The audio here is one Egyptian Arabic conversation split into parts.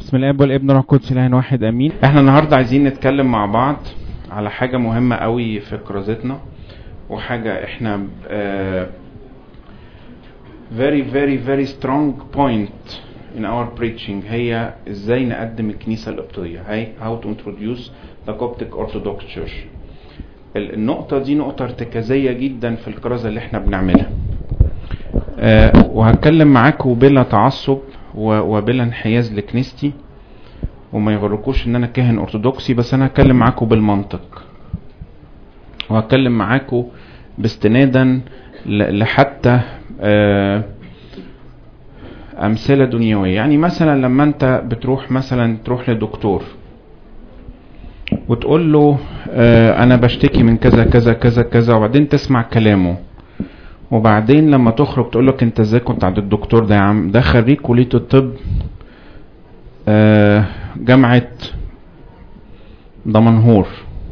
بسم الله والابن والروح القدس اله واحد امين احنا النهارده عايزين نتكلم مع بعض على حاجه مهمه قوي في كرازتنا وحاجه احنا آه very very very strong point in our preaching هي ازاي نقدم الكنيسه القبطيه هي how to introduce the Coptic Orthodox Church ال- النقطه دي نقطه ارتكازيه جدا في الكرازه اللي احنا بنعملها آه وهتكلم معاكم بلا تعصب و- وبلا انحياز لكنيستي وما يغركوش ان انا كاهن ارثوذكسي بس انا هتكلم معاكم بالمنطق وهتكلم معاكم باستنادا ل- لحتى آه، امثله دنيويه يعني مثلا لما انت بتروح مثلا تروح لدكتور وتقول له آه، انا بشتكي من كذا كذا كذا كذا وبعدين تسمع كلامه وبعدين لما تخرج تقول لك انت ازاي كنت عند الدكتور ده يا عم ده خريج كليه الطب آه، جامعه دمنهور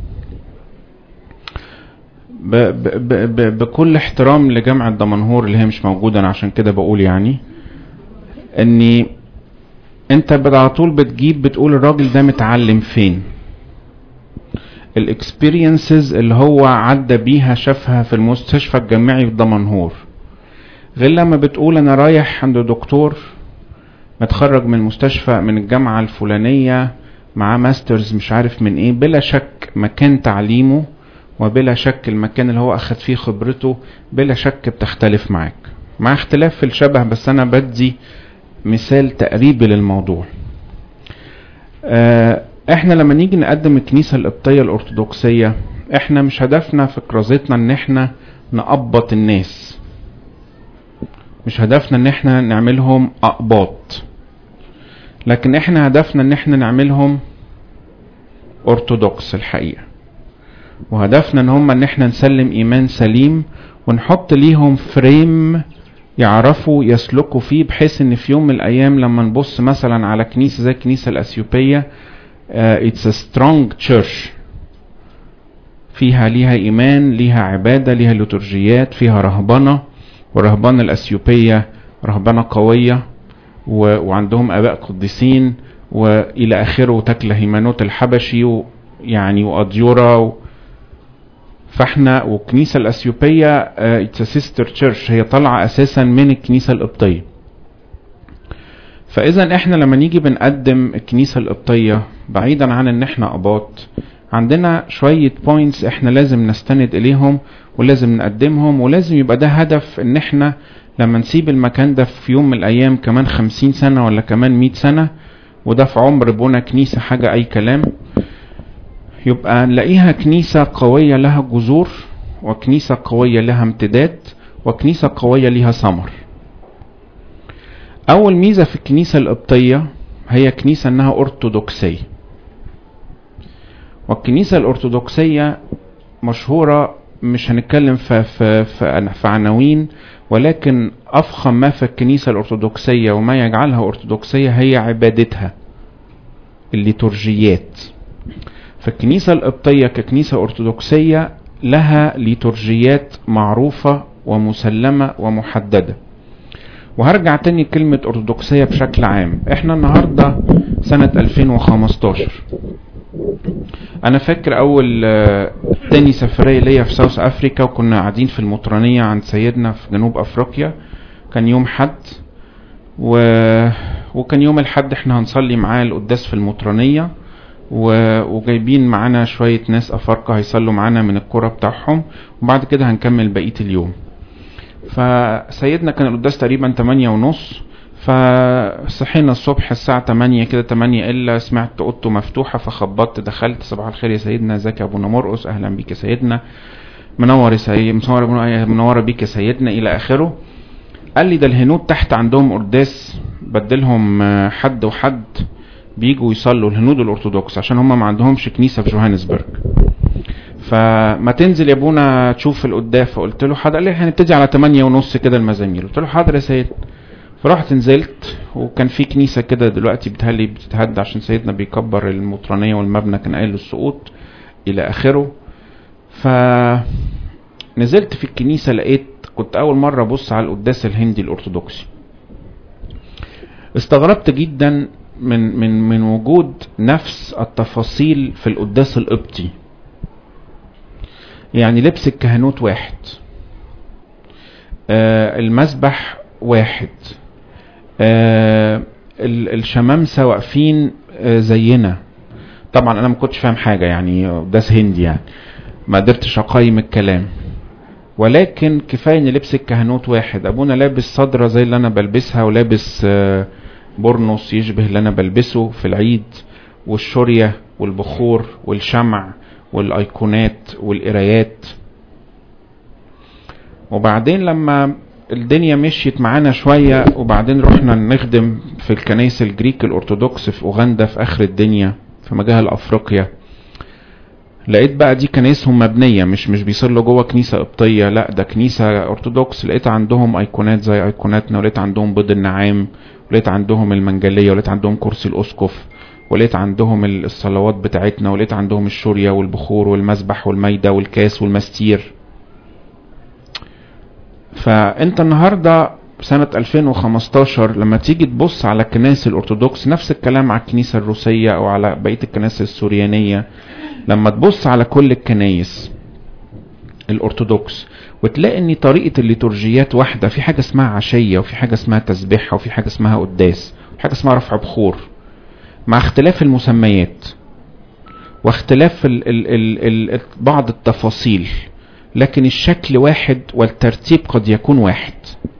ب ب ب ب بكل احترام لجامعة دمنهور اللي هي مش موجودة انا عشان كده بقول يعني اني انت بت- على طول بتجيب بتقول الراجل ده متعلم فين الاكسبيرينسز اللي هو عدى بيها شافها في المستشفى الجامعي في دمنهور غير لما بتقول انا رايح عند دكتور متخرج من مستشفى من الجامعة الفلانية معاه ماسترز مش عارف من ايه بلا شك مكان تعليمه وبلا شك المكان اللي هو اخد فيه خبرته بلا شك بتختلف معاك مع اختلاف في الشبه بس انا بدي مثال تقريبي للموضوع آه، احنا لما نيجي نقدم الكنيسة القبطية الارثوذكسية احنا مش هدفنا في كرازتنا ان احنا نقبط الناس مش هدفنا ان احنا نعملهم اقباط لكن احنا هدفنا ان احنا نعملهم ارثوذكس الحقيقة وهدفنا ان هم ان احنا نسلم ايمان سليم ونحط ليهم فريم يعرفوا يسلكوا فيه بحيث ان في يوم من الايام لما نبص مثلا على كنيسة زي الكنيسة الاثيوبية اتس a strong church فيها ليها ايمان ليها عبادة ليها ليتورجيات فيها رهبنة والرهبنة الاثيوبية رهبنة قوية و... وعندهم اباء قديسين والى اخره وتكله هيمانوت الحبشي ويعني واديورا و... فاحنا والكنيسه الاثيوبيه اتس سيستر تشيرش هي طالعه اساسا من الكنيسه القبطيه فاذا احنا لما نيجي بنقدم الكنيسه القبطيه بعيدا عن ان احنا اباط عندنا شويه بوينتس احنا لازم نستند اليهم ولازم نقدمهم ولازم يبقى ده هدف ان احنا لما نسيب المكان ده في يوم من الايام كمان خمسين سنه ولا كمان مئة سنه وده في عمر بنا كنيسه حاجه اي كلام يبقى نلاقيها كنيسة قوية لها جذور وكنيسة قوية لها امتداد وكنيسة قوية لها ثمر أول ميزة في الكنيسة القبطية هي كنيسة إنها أرثوذكسية والكنيسة الأرثوذكسية مشهورة مش هنتكلم في, في, في, في عناوين ولكن أفخم ما في الكنيسة الأرثوذكسية وما يجعلها أرثوذكسية هي عبادتها الليتورجيات فالكنيسة القبطية ككنيسة أرثوذكسية لها ليتورجيات معروفة ومسلمة ومحددة وهرجع تاني كلمة أرثوذكسية بشكل عام احنا النهاردة سنة 2015 أنا فاكر أول آه، تاني سفرية ليا في ساوث أفريكا وكنا قاعدين في المطرانية عند سيدنا في جنوب أفريقيا كان يوم حد و... وكان يوم الحد احنا هنصلي معاه القداس في المطرانية و... وجايبين معانا شوية ناس أفارقة هيصلوا معانا من الكرة بتاعهم وبعد كده هنكمل بقية اليوم فسيدنا كان القداس تقريبا تمانية ونص فصحينا الصبح الساعة تمانية كده تمانية إلا سمعت أوضته مفتوحة فخبطت دخلت صباح الخير يا سيدنا ازيك يا أبونا مرقص أهلا بيك يا سيدنا منور يا سيدنا منور منورة بيك يا سيدنا إلى آخره قال لي ده الهنود تحت عندهم قرداس بدلهم آه، حد وحد بيجوا يصلوا الهنود الارثوذكس عشان هم ما عندهمش كنيسه في جوهانسبرج فما تنزل يا ابونا تشوف القداس فقلت له حاضر قال لي هنبتدي على 8 ونص كده المزامير قلت له حاضر يا سيد فرحت نزلت وكان في كنيسه كده دلوقتي بتهلي بتتهد عشان سيدنا بيكبر المطرانيه والمبنى كان قايل للسقوط الى اخره ف نزلت في الكنيسه لقيت كنت اول مره ابص على القداس الهندي الارثوذكسي استغربت جدا من من من وجود نفس التفاصيل في القداس القبطي يعني لبس الكهنوت واحد آه المسبح واحد آه الشمامسة واقفين آه زينا طبعا انا ما كنتش فاهم حاجة يعني قداس هندي يعني ما قدرتش اقيم الكلام ولكن كفاية ان لبس الكهنوت واحد ابونا لابس صدرة زي اللي انا بلبسها ولابس آه بورنوس يشبه اللي انا بلبسه في العيد والشورية والبخور والشمع والايقونات والقرايات وبعدين لما الدنيا مشيت معانا شوية وبعدين رحنا نخدم في الكنائس الجريك الارثوذكس في اوغندا في اخر الدنيا في مجال افريقيا لقيت بقى دي كنايسهم مبنية مش مش بيصلوا جوه كنيسة قبطية لا ده كنيسة ارثوذكس لقيت عندهم ايقونات زي ايقوناتنا ولقيت عندهم بيض النعام ولقيت عندهم المنجلية ولقيت عندهم كرسي الاسقف ولقيت عندهم الصلوات بتاعتنا ولقيت عندهم الشورية والبخور والمسبح والميدة والكاس والمستير فانت النهاردة سنة 2015 لما تيجي تبص على الكنائس الأرثوذكس نفس الكلام على الكنيسة الروسية أو على بقية الكنائس السوريانية لما تبص على كل الكنائس الأرثوذكس وتلاقي ان طريقة الليتورجيات واحدة في حاجة اسمها عشية وفي حاجة اسمها تسبيحة وفي حاجة اسمها قداس وفي حاجة اسمها رفع بخور مع اختلاف المسميات واختلاف ال ال ال ال بعض التفاصيل لكن الشكل واحد والترتيب قد يكون واحد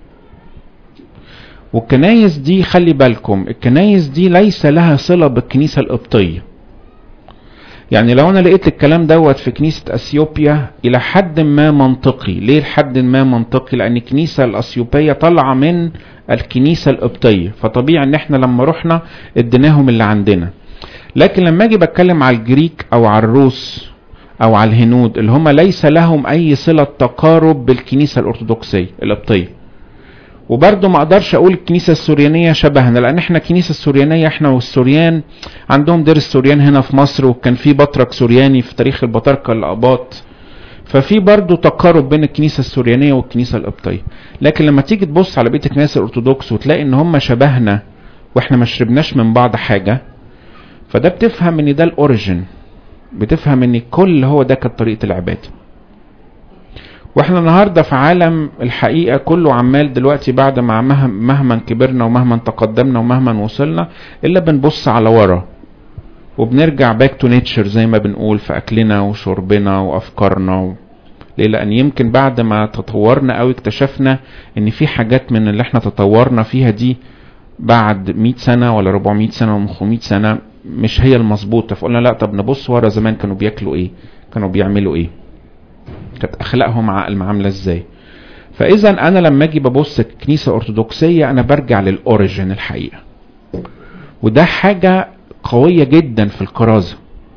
والكنايس دي خلي بالكم الكنايس دي ليس لها صلة بالكنيسة القبطية يعني لو انا لقيت الكلام دوت في كنيسة اثيوبيا الى حد ما منطقي ليه لحد ما منطقي لان الكنيسة الاثيوبية طالعة من الكنيسة القبطية فطبيعي ان احنا لما رحنا اديناهم اللي عندنا لكن لما اجي بتكلم على الجريك او على الروس او على الهنود اللي هم ليس لهم اي صلة تقارب بالكنيسة الارثوذكسية القبطية وبرضه ما اقدرش اقول الكنيسة السوريانية شبهنا لان احنا الكنيسة السوريانية احنا والسوريان عندهم دير السوريان هنا في مصر وكان في بطرك سورياني في تاريخ البطاركة الاباط ففي برضه تقارب بين الكنيسة السوريانية والكنيسة القبطية لكن لما تيجي تبص على بيت الكنائس الارثوذكس وتلاقي ان هم شبهنا واحنا ما شربناش من بعض حاجة فده بتفهم ان ده الاوريجن بتفهم ان كل هو ده كانت طريقة العبادة واحنا النهاردة في عالم الحقيقة كله عمال دلوقتي بعد ما مهما كبرنا ومهما تقدمنا ومهما وصلنا الا بنبص على ورا وبنرجع باك تو نيتشر زي ما بنقول في اكلنا وشربنا وافكارنا و... ليه لان يمكن بعد ما تطورنا قوي اكتشفنا ان في حاجات من اللي احنا تطورنا فيها دي بعد 100 سنة ولا 400 سنة ولا 500 سنة مش هي المظبوطة فقلنا لا طب نبص ورا زمان كانوا بياكلوا ايه كانوا بيعملوا ايه كانت اخلاقهم عامله ازاي فاذا انا لما اجي ببص كنيسه ارثوذكسيه انا برجع للاوريجن الحقيقه وده حاجه قويه جدا في الكرازه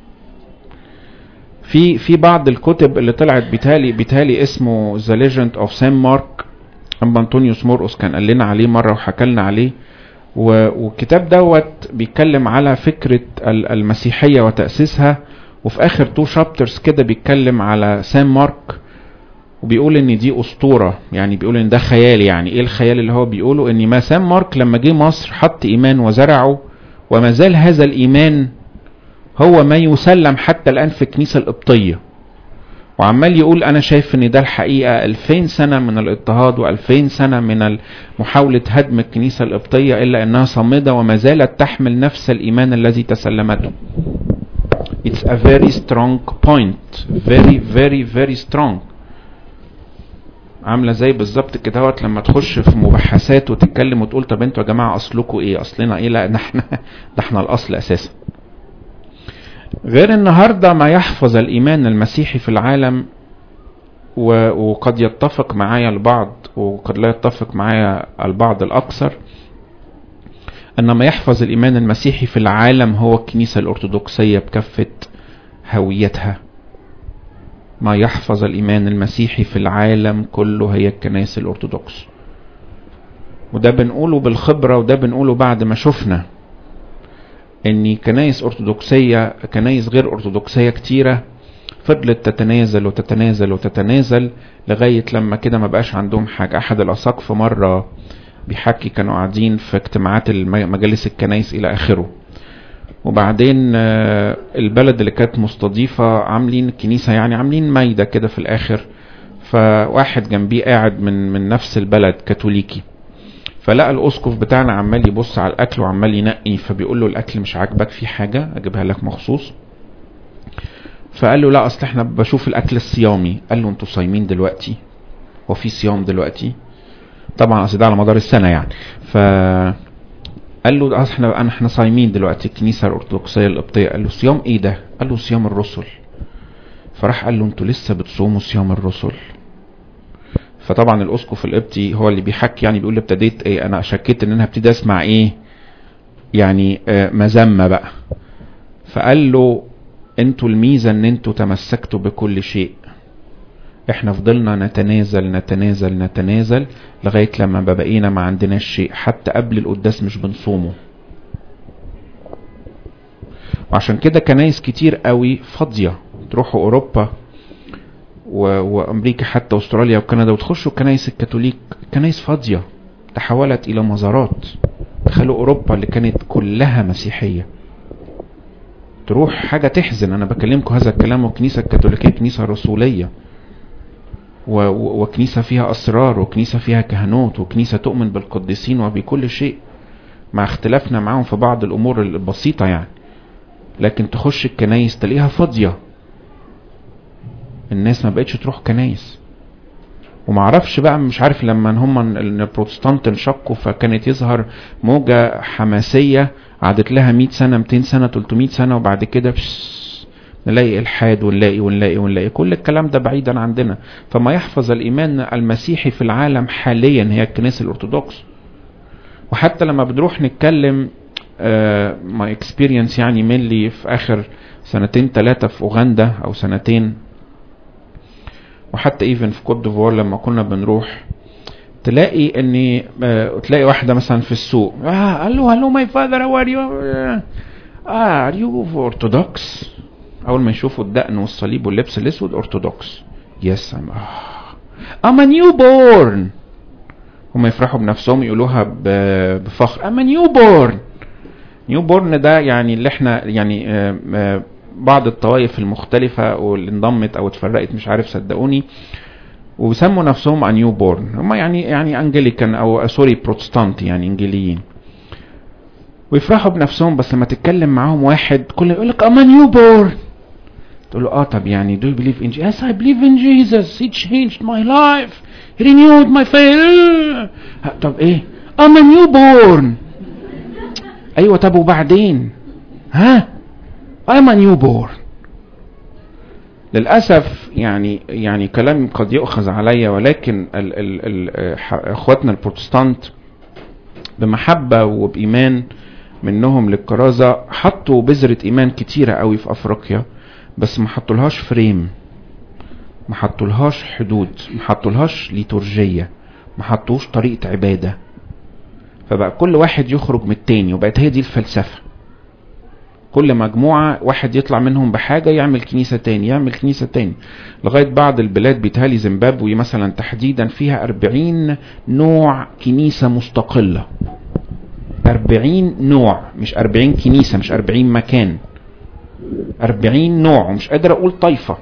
في في بعض الكتب اللي طلعت بيتهيألي بيتهيألي اسمه ذا ليجند اوف سان مارك ام انطونيوس مورقس كان قال لنا عليه مره وحكى لنا عليه والكتاب دوت بيتكلم على فكره المسيحيه وتاسيسها وفي اخر تو شابترز كده بيتكلم على سام مارك وبيقول ان دي اسطوره يعني بيقول ان ده خيال يعني ايه الخيال اللي هو بيقوله ان ما سام مارك لما جه مصر حط ايمان وزرعه وما زال هذا الايمان هو ما يسلم حتى الان في الكنيسه القبطيه وعمال يقول انا شايف ان ده الحقيقه 2000 سنه من الاضطهاد و2000 سنه من محاوله هدم الكنيسه القبطيه الا انها صامده وما زالت تحمل نفس الايمان الذي تسلمته it's a very strong point very very very strong عامله زي بالظبط كده هوت لما تخش في مباحثات وتتكلم وتقول طب انتوا يا جماعه اصلكم ايه اصلنا ايه لا ده احنا ده احنا الاصل اساسا غير النهارده ما يحفظ الايمان المسيحي في العالم وقد يتفق معايا البعض وقد لا يتفق معايا البعض الاكثر ان ما يحفظ الايمان المسيحي في العالم هو الكنيسه الارثوذكسيه بكافه هويتها ما يحفظ الايمان المسيحي في العالم كله هي الكنائس الارثوذكس وده بنقوله بالخبره وده بنقوله بعد ما شفنا ان كنائس ارثوذكسيه كنائس غير ارثوذكسيه كتيره فضلت تتنازل وتتنازل وتتنازل لغايه لما كده ما بقاش عندهم حاجه احد الاساقفه مره بيحكي كانوا قاعدين في اجتماعات الم- مجالس الكنايس الى اخره وبعدين آه، البلد اللي كانت مستضيفة عاملين كنيسة يعني عاملين مايدة كده في الآخر فواحد جنبيه قاعد من من نفس البلد كاثوليكي فلقى الأسقف بتاعنا عمال يبص على الأكل وعمال ينقي فبيقول له الأكل مش عاجبك في حاجة أجيبها لك مخصوص فقال له لا أصل احنا بشوف الأكل الصيامي قال له انتوا صايمين دلوقتي هو في صيام دلوقتي طبعا اصل ده على مدار السنة يعني ف قال له اصل احنا انا احنا صايمين دلوقتي الكنيسه الارثوذكسيه القبطيه قال له صيام ايه ده؟ قال له صيام الرسل فراح قال له انتوا لسه بتصوموا صيام الرسل فطبعا الاسقف القبطي هو اللي بيحكي يعني بيقول لي ابتديت ايه انا شكيت ان انا هبتدي اسمع ايه يعني آه مذمه بقى فقال له انتوا الميزه ان انتوا تمسكتوا بكل شيء احنا فضلنا نتنازل نتنازل نتنازل لغاية لما بقينا ما عندناش شيء حتى قبل القداس مش بنصومه وعشان كده كنايس كتير قوي فاضية تروحوا اوروبا و... وامريكا حتى استراليا وكندا وتخشوا كنايس الكاثوليك كنايس فاضية تحولت الى مزارات دخلوا اوروبا اللي كانت كلها مسيحية تروح حاجة تحزن انا بكلمكم هذا الكلام والكنيسة الكاثوليكية كنيسة رسولية و- و- وكنيسة فيها أسرار وكنيسة فيها كهنوت وكنيسة تؤمن بالقديسين وبكل شيء مع اختلافنا معاهم في بعض الأمور البسيطة يعني لكن تخش الكنايس تلاقيها فاضية الناس ما بقتش تروح كنايس ومعرفش بقى مش عارف لما هم البروتستانت انشقوا فكانت يظهر موجة حماسية قعدت لها 100 سنة 200 سنة 300 سنة وبعد كده بش نلاقي الحاد ونلاقي ونلاقي ونلاقي كل الكلام ده بعيدا عندنا فما يحفظ الايمان المسيحي في العالم حاليا هي الكنيسه الارثوذكس وحتى لما بنروح نتكلم ماي اكسبيرينس يعني ملي في اخر سنتين ثلاثه في اوغندا او سنتين وحتى ايفن في كوت ديفوار لما كنا بنروح تلاقي ان آه، تلاقي واحده مثلا في السوق اه قال له هلو ماي فاذر هاو ار يو اه ار يو اورثودوكس اول ما يشوفوا الدقن والصليب واللبس الاسود ارثوذكس يس ام ام نيو بورن هم يفرحوا بنفسهم يقولوها ب- بفخر ام نيو بورن نيو بورن ده يعني اللي احنا يعني آه، آه، بعض الطوائف المختلفة واللي انضمت او اتفرقت مش عارف صدقوني وبيسموا نفسهم نيو بورن هم يعني يعني انجليكان او سوري بروتستانت يعني انجيليين ويفرحوا بنفسهم بس لما تتكلم معاهم واحد كل يقول لك ام نيو بورن تقول له اه طب يعني do you believe in Jesus? Yes, I believe in Jesus. He changed my life. He renewed my faith. طب ايه؟ I'm a newborn. ايوه طب وبعدين؟ ها؟ I'm a newborn. للاسف يعني يعني كلام قد يؤخذ عليا ولكن ال ال ال ح- اخواتنا البروتستانت بمحبه وبايمان منهم للكرازه حطوا بذره ايمان كتيره قوي في افريقيا بس ما حطولهاش فريم ما حطولهاش حدود ما حطولهاش ليتورجية ما حطوش طريقة عبادة فبقى كل واحد يخرج من التاني وبقت هي دي الفلسفة كل مجموعة واحد يطلع منهم بحاجة يعمل كنيسة تاني يعمل كنيسة تاني لغاية بعض البلاد بيتهالي زيمبابوي مثلا تحديدا فيها أربعين نوع كنيسة مستقلة أربعين نوع مش أربعين كنيسة مش أربعين مكان أربعين نوع ومش قادر أقول طائفة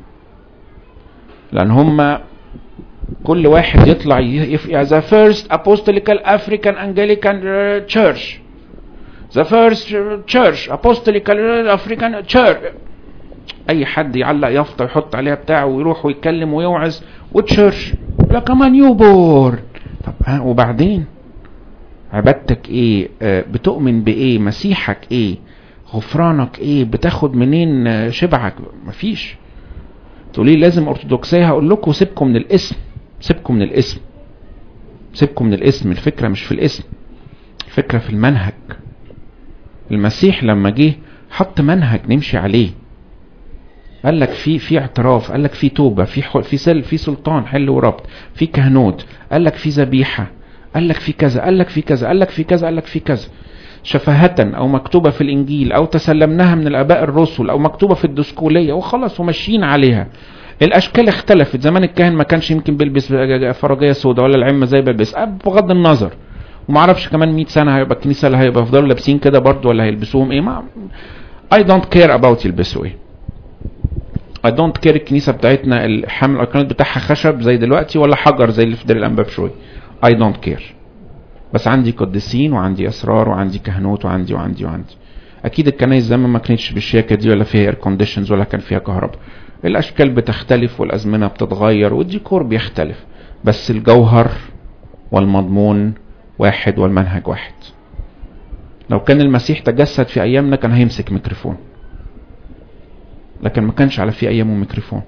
لأن هم كل واحد يطلع يفقع the first apostolical African Anglican uh, church the first church apostolical African church أي حد يعلق يافطة ويحط عليها بتاعه ويروح ويتكلم ويوعظ وتشيرش لا كمان يوبور طب ها وبعدين عبادتك ايه آه بتؤمن بايه مسيحك ايه غفرانك ايه بتاخد منين آه، شبعك مفيش تقولي لازم ارثوذكسيه هقول لكم سيبكم من الاسم سيبكم من الاسم سيبكم من الاسم الفكره مش في الاسم الفكره في المنهج المسيح لما جه حط منهج نمشي عليه قال لك في في اعتراف قال لك في توبه في حل في سل في سلطان حل وربط في كهنوت قال لك في ذبيحه قال لك في كذا قال لك في كذا قال لك في كذا قال لك في كذا شفاهة او مكتوبة في الانجيل او تسلمناها من الاباء الرسل او مكتوبة في الدسكولية وخلاص وماشيين عليها الاشكال اختلفت زمان الكاهن ما كانش يمكن بيلبس فرجية سوداء ولا العمة زي بيلبس بغض النظر وما اعرفش كمان 100 سنه هيبقى الكنيسه اللي هيبقى يفضلوا لابسين كده برضه ولا هيلبسوهم ايه ما I don't care about يلبسوا ايه I don't care الكنيسه بتاعتنا الحمل الايقونات بتاعها خشب زي دلوقتي ولا حجر زي اللي في دير الانبا بشوي I don't care بس عندي قديسين وعندي اسرار وعندي كهنوت وعندي وعندي وعندي اكيد الكنايس زمان ما كانتش بالشياكه دي ولا فيها اير كونديشنز ولا كان فيها كهرباء الاشكال بتختلف والازمنه بتتغير والديكور بيختلف بس الجوهر والمضمون واحد والمنهج واحد لو كان المسيح تجسد في ايامنا كان هيمسك ميكروفون لكن ما كانش على في ايامه ميكروفون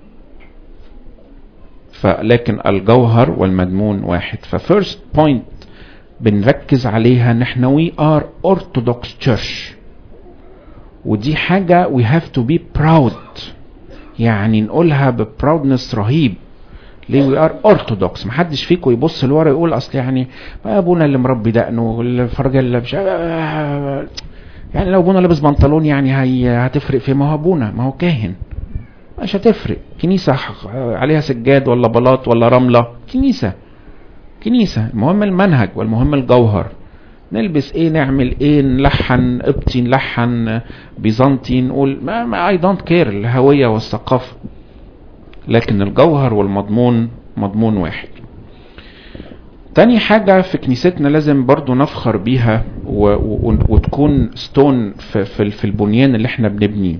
فلكن الجوهر والمضمون واحد ففيرست بوينت بنركز عليها ان احنا وي ار اورثودوكس تشيرش ودي حاجه وي هاف تو بي براود يعني نقولها ببراودنس رهيب ليه وي ار اورثودوكس محدش فيكم يبص لورا يقول اصل يعني ما ابونا اللي مربي دقنه والفرجه اللي مش يعني لو ابونا لابس بنطلون يعني هي هتفرق في ما هو ابونا ما هو كاهن مش هتفرق كنيسة عليها سجاد ولا بلاط ولا رملة كنيسة كنيسة المهم المنهج والمهم الجوهر نلبس ايه نعمل ايه نلحن قبطي نلحن بيزنطي نقول ما, ما اي دونت كير الهوية والثقافة لكن الجوهر والمضمون مضمون واحد تاني حاجة في كنيستنا لازم برضو نفخر بيها و و وتكون ستون في, في, في البنيان اللي احنا بنبنيه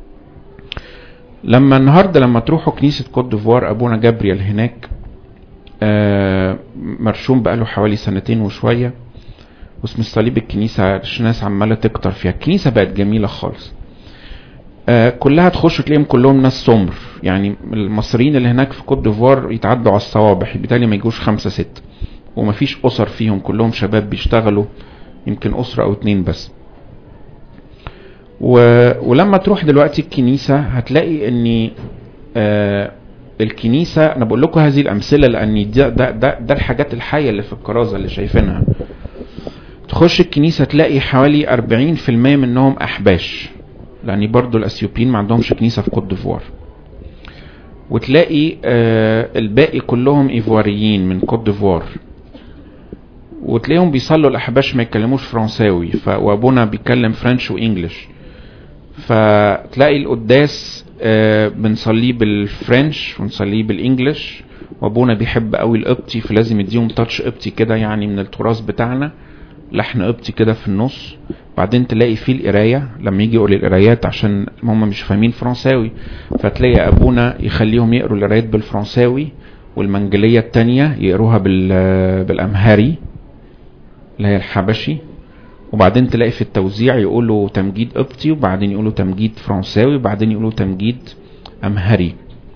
لما النهاردة لما تروحوا كنيسة كوت ديفوار ابونا جابريال هناك آه مرشوم بقاله حوالي سنتين وشوية واسم الصليب الكنيسة الناس عمالة تكتر فيها الكنيسة بقت جميلة خالص آه كلها تخش تلاقيهم كلهم ناس سمر يعني المصريين اللي هناك في كوت ديفوار يتعدوا على الصوابع بالتالي ما يجوش خمسة ستة ومفيش أسر فيهم كلهم شباب بيشتغلوا يمكن أسرة أو اتنين بس و... ولما تروح دلوقتي الكنيسة هتلاقي ان آه الكنيسة انا بقول لكم هذه الامثلة لان ده, ده, ده, ده الحاجات الحية اللي في الكرازة اللي شايفينها تخش الكنيسة تلاقي حوالي 40% منهم احباش لان برضو الاثيوبيين ما عندهمش كنيسة في كوت ديفوار وتلاقي آه الباقي كلهم ايفواريين من كوت ديفوار وتلاقيهم بيصلوا الاحباش ما يتكلموش فرنساوي ف... وابونا بيتكلم فرنش وانجلش فتلاقي القداس آه بنصليه بالفرنش ونصليه بالانجلش وابونا بيحب قوي القبطي فلازم يديهم تاتش قبطي كده يعني من التراث بتاعنا لحن قبطي كده في النص بعدين تلاقي فيه القرايه لما يجي يقول القرايات عشان هم مش فاهمين فرنساوي فتلاقي ابونا يخليهم يقروا القرايات بالفرنساوي والمنجليه التانية يقروها بالامهري اللي هي الحبشي وبعدين تلاقي في التوزيع يقولوا تمجيد قبطي وبعدين يقولوا تمجيد فرنساوي وبعدين يقولوا تمجيد امهري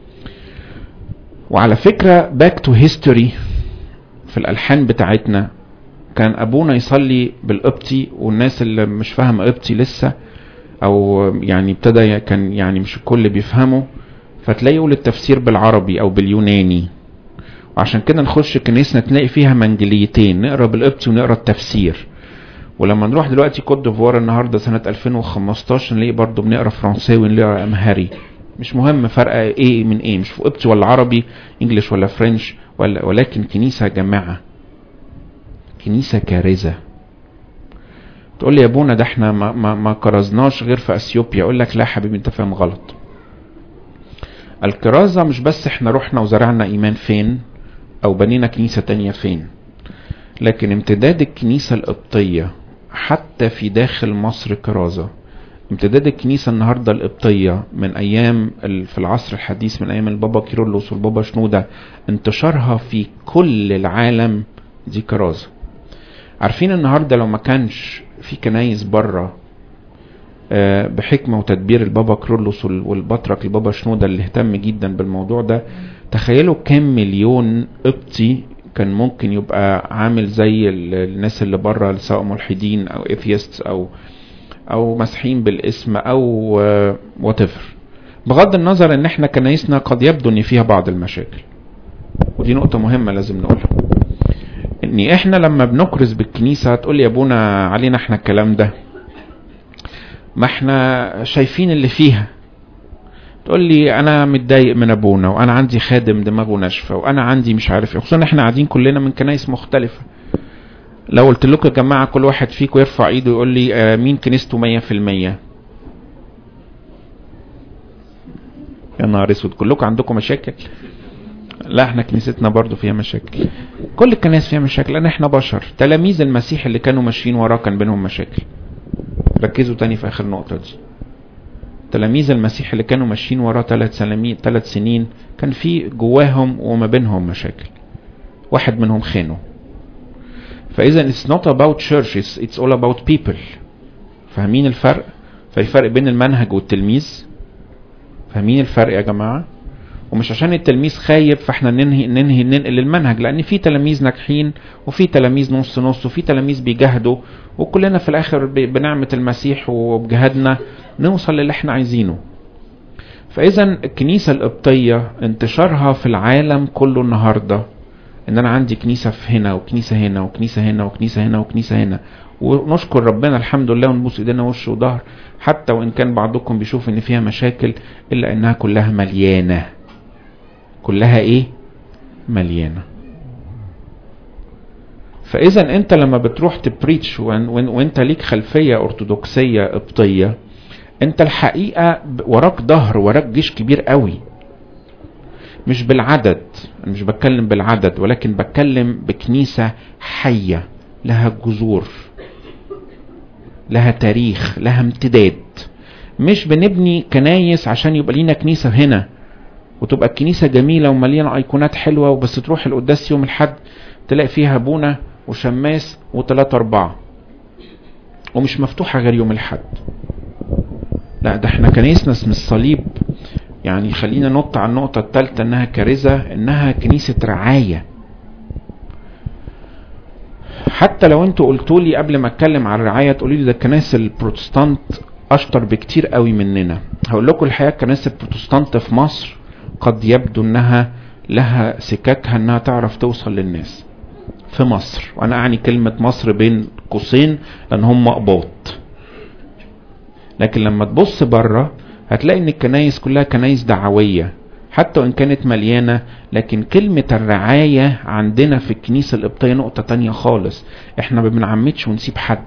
وعلى فكرة باك تو هيستوري في الالحان بتاعتنا كان ابونا يصلي بالقبطي والناس اللي مش فاهم قبطي لسه او يعني ابتدى كان يعني مش الكل بيفهمه فتلاقي يقول التفسير بالعربي او باليوناني وعشان كده نخش كنيسنا تلاقي فيها منجليتين نقرا بالقبطي ونقرا التفسير ولما نروح دلوقتي كوت ديفوار النهارده سنه 2015 نلاقي برضه بنقرا فرنساوي ونقرا امهري مش مهم فرق ايه من ايه مش قبطي ولا عربي انجلش ولا فرنش ولا ولكن كنيسه جماعه كنيسه كارثه تقول لي يا ابونا ده احنا ما, ما, ما كرزناش غير في اثيوبيا اقول لك لا يا حبيبي انت فاهم غلط الكرازه مش بس احنا رحنا وزرعنا ايمان فين او بنينا كنيسه تانية فين لكن امتداد الكنيسه القبطيه حتى في داخل مصر كرازة امتداد الكنيسة النهاردة القبطية من أيام في العصر الحديث من أيام البابا كيرلس والبابا شنودة انتشارها في كل العالم دي كرازة عارفين النهاردة لو ما كانش في كنايس بره بحكمة وتدبير البابا كرولوس والبطرك البابا شنودة اللي اهتم جدا بالموضوع ده تخيلوا كام مليون قبطي كان ممكن يبقى عامل زي الناس اللي بره سواء ملحدين او اثيست او او مسيحيين بالاسم او وات بغض النظر ان احنا كنايسنا قد يبدو ان فيها بعض المشاكل ودي نقطة مهمة لازم نقولها ان احنا لما بنكرز بالكنيسة هتقول يا ابونا علينا احنا الكلام ده ما احنا شايفين اللي فيها تقول لي انا متضايق من ابونا وانا عندي خادم دماغه ناشفه وانا عندي مش عارف ايه خصوصا احنا قاعدين كلنا من كنايس مختلفه لو قلت لكم يا جماعه كل واحد فيكم يرفع ايده يقول لي آه مين كنيسته 100% يا نهار اسود كلكم عندكم مشاكل لا احنا كنيستنا برضو فيها مشاكل كل الكنائس فيها مشاكل لان احنا بشر تلاميذ المسيح اللي كانوا ماشيين وراه كان بينهم مشاكل ركزوا تاني في اخر نقطة دي تلاميذ المسيح اللي كانوا ماشيين وراه ثلاث سلامي ثلاث سنين كان في جواهم وما بينهم مشاكل واحد منهم خانه فاذا it's not about churches it's all about people فاهمين الفرق في فرق بين المنهج والتلميذ فاهمين الفرق يا جماعه ومش عشان التلميذ خايب فاحنا ننهي ننهي ننقل المنهج لان في تلاميذ ناجحين وفي تلاميذ نص نص وفي تلاميذ بيجاهدوا وكلنا في الاخر بنعمه المسيح وبجهادنا نوصل للي احنا عايزينه فاذا الكنيسه القبطيه انتشارها في العالم كله النهارده ان انا عندي كنيسه في هنا وكنيسه هنا وكنيسه هنا وكنيسه هنا وكنيسه هنا ونشكر ربنا الحمد لله ونبوس ايدينا وش وظهر حتى وان كان بعضكم بيشوف ان فيها مشاكل الا انها كلها مليانه كلها ايه مليانه فاذا انت لما بتروح تبريتش وانت ليك خلفيه ارثوذكسيه قبطيه انت الحقيقه وراك ظهر وراك جيش كبير قوي مش بالعدد مش بتكلم بالعدد ولكن بتكلم بكنيسه حيه لها جذور لها تاريخ لها امتداد مش بنبني كنايس عشان يبقى لينا كنيسه هنا وتبقى الكنيسة جميلة ومليانة أيقونات حلوة وبس تروح القداس يوم الحد تلاقي فيها بونة وشماس وثلاثة أربعة ومش مفتوحة غير يوم الحد لا ده احنا كنيسنا اسم الصليب يعني خلينا نط على النقطة الثالثة انها كارثة انها كنيسة رعاية حتى لو انتوا قلتوا لي قبل ما اتكلم عن الرعاية تقولي لي ده الكنائس البروتستانت اشطر بكتير قوي مننا هقول لكم الحقيقة الكنائس البروتستانت في مصر قد يبدو انها لها سكاكها انها تعرف توصل للناس في مصر وانا اعني كلمة مصر بين قوسين لان هم اقباط لكن لما تبص بره هتلاقي ان الكنايس كلها كنايس دعوية حتى وان كانت مليانة لكن كلمة الرعاية عندنا في الكنيسة القبطية نقطة تانية خالص احنا ما بنعمدش ونسيب حد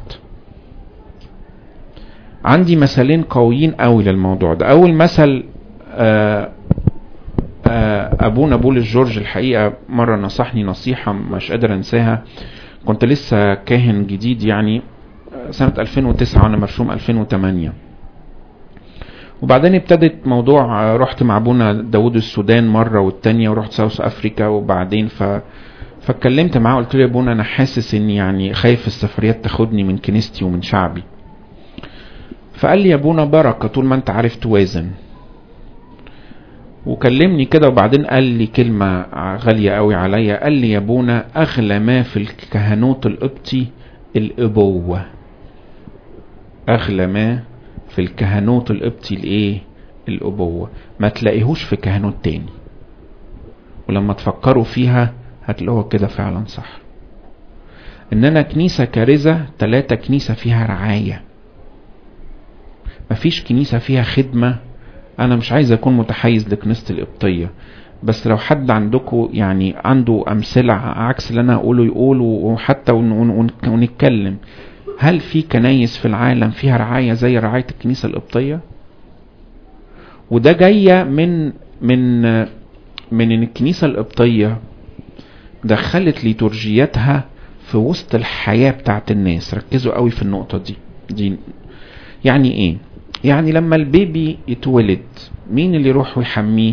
عندي مثالين قويين قوي للموضوع ده اول مثل آه ابونا بولس جورج الحقيقه مره نصحني نصيحه مش قادر انساها كنت لسه كاهن جديد يعني سنه 2009 وانا مرسوم 2008 وبعدين ابتدت موضوع رحت مع ابونا داوود السودان مره والتانية ورحت ساوث افريكا وبعدين ف فاتكلمت معاه قلت له يا ابونا انا حاسس اني يعني خايف السفريات تاخدني من كنيستي ومن شعبي فقال لي يا ابونا بركه طول ما انت عارف توازن وكلمني كده وبعدين قال لي كلمة غالية قوي عليا قال لي يا ابونا اغلى ما في الكهنوت القبطي الابوة اغلى ما في الكهنوت القبطي الايه الابوة ما تلاقيهوش في كهنوت تاني ولما تفكروا فيها هتلاقوها كده فعلا صح اننا كنيسة كارثة تلاتة كنيسة فيها رعاية مفيش كنيسة فيها خدمة انا مش عايز اكون متحيز لكنيسة القبطية بس لو حد عندكم يعني عنده امثلة عكس اللي انا اقوله يقول وحتى ونتكلم هل في كنايس في العالم فيها رعاية زي رعاية الكنيسة القبطية وده جاية من من من ان الكنيسة القبطية دخلت ليتورجياتها في وسط الحياة بتاعت الناس ركزوا قوي في النقطة دي دي يعني ايه يعني لما البيبي يتولد مين اللي يروح ويحميه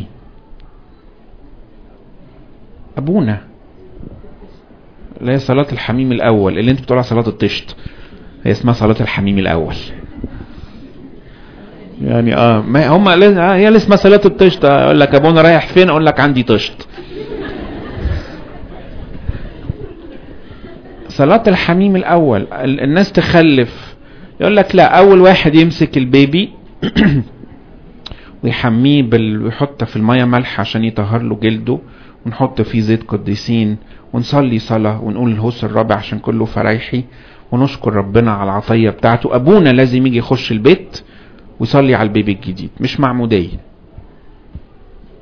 ابونا اللي هي صلاة الحميم الاول اللي انت بتقولها صلاة الطشت هي اسمها صلاة الحميم الاول يعني اه ما هم آه هي اللي اسمها صلاة الطشت اقول لك ابونا رايح فين اقول لك عندي طشت صلاة الحميم الاول الناس تخلف يقول لك لا اول واحد يمسك البيبي ويحميه بال... ويحط في المية ملح عشان يطهر له جلده ونحط فيه زيت قديسين ونصلي صلاة ونقول الهوس الرابع عشان كله فرايحي ونشكر ربنا على العطية بتاعته ابونا لازم يجي يخش البيت ويصلي على البيبي الجديد مش معمودية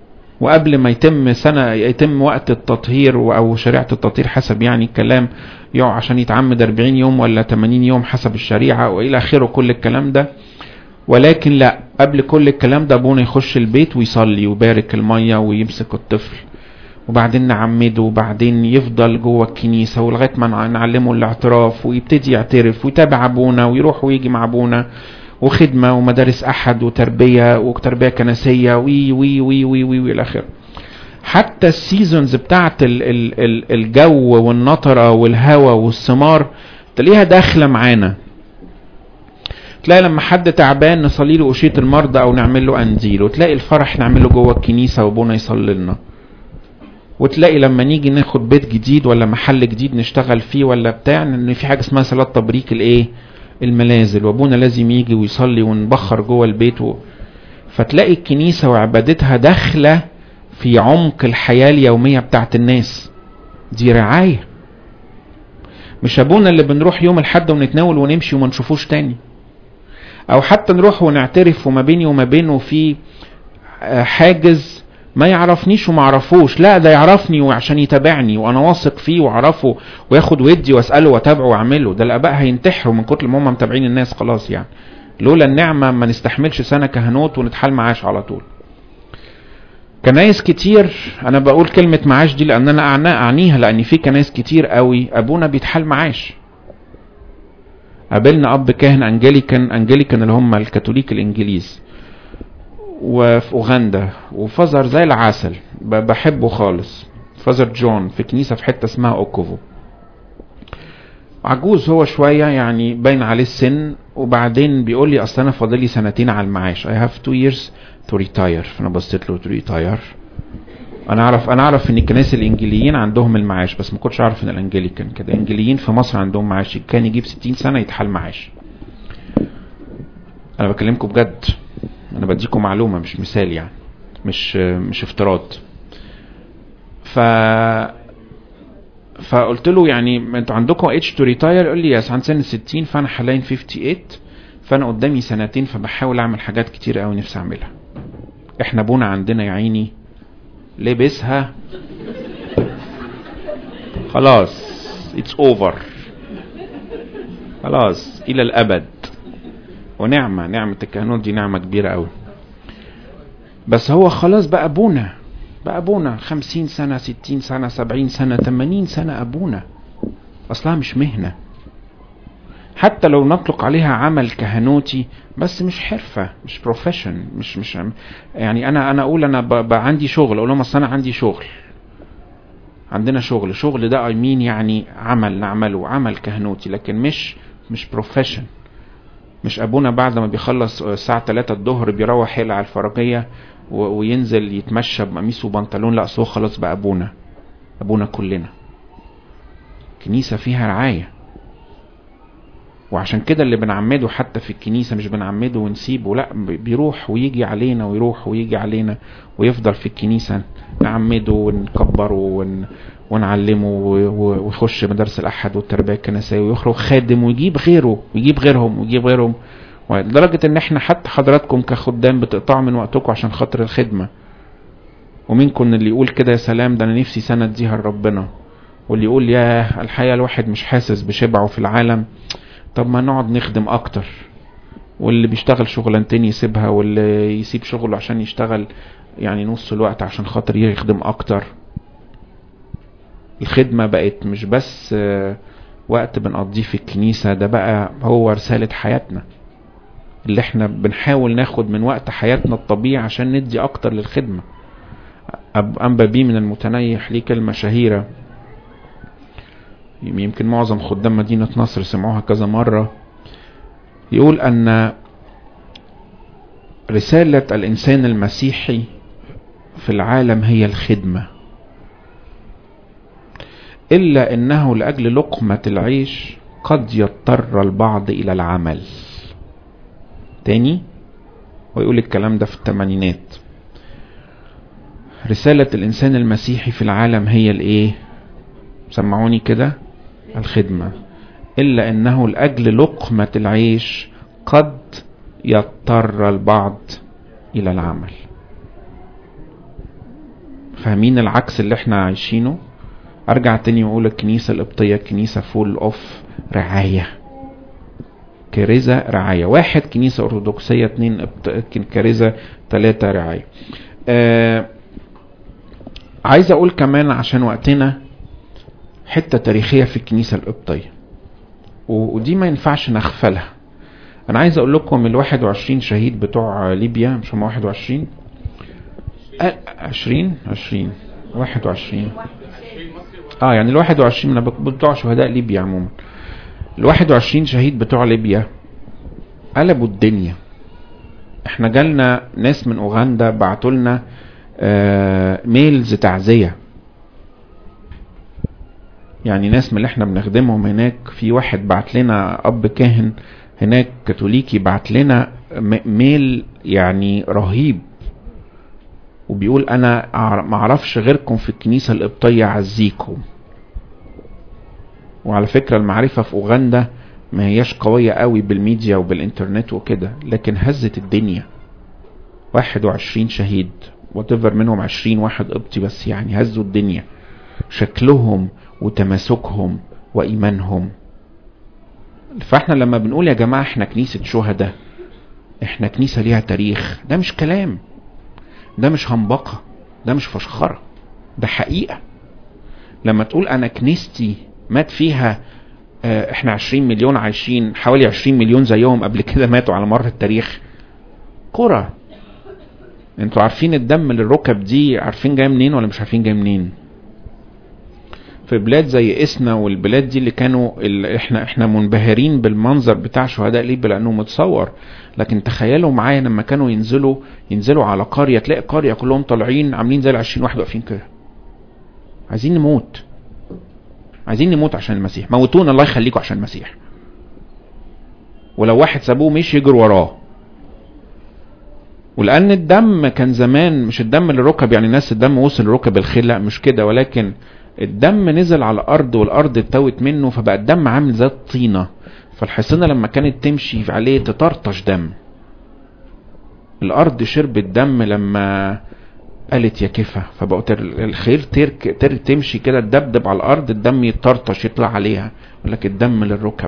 وقبل ما يتم سنة يتم وقت التطهير او شريعة التطهير حسب يعني الكلام يقع عشان يتعمد 40 يوم ولا 80 يوم حسب الشريعة والى اخره كل الكلام ده ولكن لا قبل كل الكلام ده ابونا يخش البيت ويصلي ويبارك المية ويمسك الطفل وبعدين نعمده وبعدين يفضل جوه الكنيسة ولغاية ما نعلمه الاعتراف ويبتدي يعترف ويتابع ابونا ويروح ويجي مع ابونا وخدمة ومدارس احد وتربية وتربية كنسية وي وي وي وي وي, وي الى اخره حتى السيزونز بتاعت ال ال ال الجو والنطرة والهواء والثمار تلاقيها داخلة معانا تلاقي لما حد تعبان نصلي له أشية المرضى أو نعمل له أنزيل وتلاقي الفرح نعمله جوه الكنيسة وابونا يصلي لنا وتلاقي لما نيجي ناخد بيت جديد ولا محل جديد نشتغل فيه ولا بتاع ان في حاجه اسمها صلاه تبريك الايه المنازل وابونا لازم يجي ويصلي ونبخر جوه البيت و... فتلاقي الكنيسه وعبادتها داخله في عمق الحياه اليوميه بتاعت الناس دي رعايه مش ابونا اللي بنروح يوم الحد ونتناول ونمشي وما نشوفوش تاني او حتى نروح ونعترف وما بيني وما بينه في حاجز ما يعرفنيش وما اعرفوش لا ده يعرفني وعشان يتابعني وانا واثق فيه واعرفه وياخد ودي واساله واتابعه واعمله ده الاباء هينتحروا من كتر ما هم متابعين الناس خلاص يعني لولا النعمه ما نستحملش سنه كهنوت ونتحال معاش على طول كنايس كتير انا بقول كلمه معاش دي لان انا اعنيها لان في كنايس كتير قوي ابونا بيتحال معاش قابلنا اب كاهن انجليكان انجليكان اللي هم الكاثوليك الانجليز وفي اوغندا وفازر زي العسل بحبه خالص فازر جون في كنيسة في حتة اسمها اوكوفو عجوز هو شوية يعني باين عليه السن وبعدين بيقول لي اصل انا فاضلي سنتين على المعاش I have two years to retire فانا بصيت له to retire انا اعرف انا اعرف ان الكنائس الانجيليين عندهم المعاش بس ما كنتش اعرف ان الانجليكان كده الانجيليين في مصر عندهم معاش كان يجيب 60 سنة يتحال معاش انا بكلمكم بجد انا بديكم معلومه مش مثال يعني مش مش افتراض ف فقلت له يعني انتوا عندكم اتش تو ريتاير يقول لي يس عند سن 60 فانا حاليا 58 فانا قدامي سنتين فبحاول اعمل حاجات كتير قوي نفسي اعملها احنا ابونا عندنا يا عيني لبسها خلاص اتس اوفر خلاص الى الابد ونعمة نعمة الكهنوت دي نعمة كبيرة قوي بس هو خلاص بقى ابونا بقى ابونا خمسين سنة ستين سنة سبعين سنة تمانين سنة ابونا اصلها مش مهنة حتى لو نطلق عليها عمل كهنوتي بس مش حرفة مش بروفيشن مش مش يعني انا انا اقول انا بقى عندي شغل اقول لهم اصل انا عندي شغل عندنا شغل شغل ده اي مين يعني عمل نعمله عمل كهنوتي لكن مش مش بروفيشن مش ابونا بعد ما بيخلص الساعة 3 الظهر بيروح يقلع الفرجية وينزل يتمشى بقميص وبنطلون لا هو خلاص بقى ابونا ابونا كلنا كنيسة فيها رعاية وعشان كده اللي بنعمده حتى في الكنيسة مش بنعمده ونسيبه لا بيروح ويجي علينا ويروح ويجي علينا ويفضل في الكنيسة نعمده ونكبره ون... ونعلمه ويخش مدارس الاحد والتربيه الكنسيه ويخرج خادم ويجيب غيره ويجيب غيرهم ويجيب غيرهم لدرجه ان احنا حتى حضراتكم كخدام بتقطعوا من وقتكم عشان خاطر الخدمه ومنكم اللي يقول كده يا سلام ده انا نفسي سنه اديها لربنا واللي يقول يا الحقيقه الواحد مش حاسس بشبعه في العالم طب ما نقعد نخدم اكتر واللي بيشتغل شغلانتين يسيبها واللي يسيب شغله عشان يشتغل يعني نص الوقت عشان خاطر يخدم اكتر الخدمة بقت مش بس وقت بنقضيه في الكنيسة ده بقى هو رسالة حياتنا اللي احنا بنحاول ناخد من وقت حياتنا الطبيعي عشان ندي اكتر للخدمة أنبا بيه من المتنيح ليه كلمة شهيرة يمكن معظم خدام مدينة نصر سمعوها كذا مرة يقول أن رسالة الإنسان المسيحي في العالم هي الخدمة إلا أنه لأجل لقمة العيش قد يضطر البعض إلى العمل تاني ويقول الكلام ده في الثمانينات رسالة الإنسان المسيحي في العالم هي الإيه سمعوني كده الخدمة إلا أنه لأجل لقمة العيش قد يضطر البعض إلى العمل فاهمين العكس اللي احنا عايشينه ارجع تاني واقول الكنيسة القبطية كنيسة فول اوف رعاية كارثة رعاية واحد كنيسة ارثوذكسية اتنين كارثة تلاتة رعاية آه عايز اقول كمان عشان وقتنا حتة تاريخية في الكنيسة القبطية ودي ما ينفعش نغفلها انا عايز اقول لكم ال 21 شهيد بتوع ليبيا مش هم 21 20 20 21 اه يعني ال 21 من بتوع شهداء ليبيا عموما ال 21 شهيد بتوع ليبيا قلبوا الدنيا احنا جالنا ناس من اوغندا بعتوا لنا آه ميلز تعزيه يعني ناس من اللي احنا بنخدمهم هناك في واحد بعت لنا اب كاهن هناك كاثوليكي بعت لنا ميل يعني رهيب وبيقول انا ما اعرفش غيركم في الكنيسة القبطية عزيكم وعلى فكرة المعرفة في اوغندا ما هياش قوية قوي بالميديا وبالانترنت وكده لكن هزت الدنيا 21 شهيد وتفر منهم 20 واحد قبطي بس يعني هزوا الدنيا شكلهم وتماسكهم وإيمانهم فاحنا لما بنقول يا جماعة احنا كنيسة شهداء احنا كنيسة ليها تاريخ ده مش كلام ده مش همبقة ده مش فشخرة ده حقيقة لما تقول انا كنيستي مات فيها اه احنا عشرين مليون عايشين حوالي عشرين مليون زيهم قبل كده ماتوا على مر التاريخ قرى انتوا عارفين الدم للركب دي عارفين جاي منين ولا مش عارفين جاي منين في بلاد زي اسنا والبلاد دي اللي كانوا اللي احنا احنا منبهرين بالمنظر بتاع شهداء ليبيا لانه متصور لكن تخيلوا معايا لما كانوا ينزلوا ينزلوا على قريه تلاقي قريه كلهم طالعين عاملين زي ال 20 واحد واقفين كده عايزين نموت عايزين نموت عشان المسيح موتونا الله يخليكم عشان المسيح ولو واحد سابوه مش يجروا وراه ولان الدم كان زمان مش الدم للركب يعني ناس الدم وصل لركب الخيل لا مش كده ولكن الدم نزل على الارض والارض اتوت منه فبقى الدم عامل زي الطينه فالحصينه لما كانت تمشي عليه تطرطش دم الارض شربت دم لما قالت يا كفى فبقت الخيل ترك تر تمشي كده تدبدب على الارض الدم يطرطش يطلع عليها يقول لك الدم للركب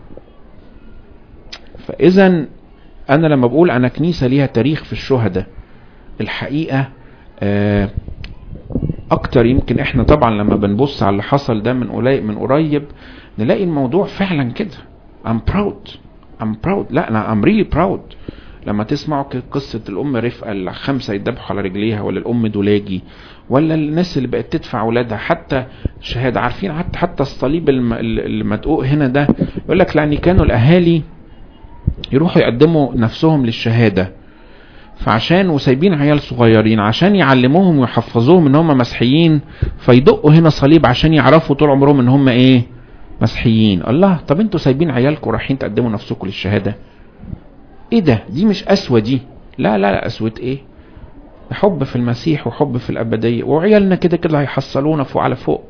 فاذا انا لما بقول انا كنيسه ليها تاريخ في الشهداء الحقيقه آه اكتر يمكن احنا طبعا لما بنبص على اللي حصل ده من قريب من قريب نلاقي الموضوع فعلا كده I'm proud I'm proud لا انا I'm really proud لما تسمعوا قصة الأم رفقة الخمسة يدبحوا على رجليها ولا الأم دولاجي ولا الناس اللي بقت تدفع أولادها حتى شهادة عارفين حتى حتى الصليب المدقوق هنا ده يقول لك لأن كانوا الأهالي يروحوا يقدموا نفسهم للشهادة فعشان وسايبين عيال صغيرين عشان يعلموهم ويحفظوهم ان هم مسيحيين فيدقوا هنا صليب عشان يعرفوا طول عمرهم ان هم ايه مسيحيين الله طب انتوا سايبين عيالكم رايحين تقدموا نفسكم للشهاده ايه ده دي مش قسوه دي لا لا لا قسوه ايه حب في المسيح وحب في الابديه وعيالنا كده كده هيحصلونا فوق على فوق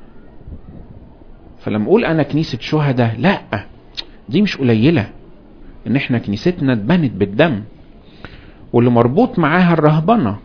فلما اقول انا كنيسه شهداء لا دي مش قليله ان احنا كنيستنا اتبنت بالدم واللي مربوط معاها الرهبنه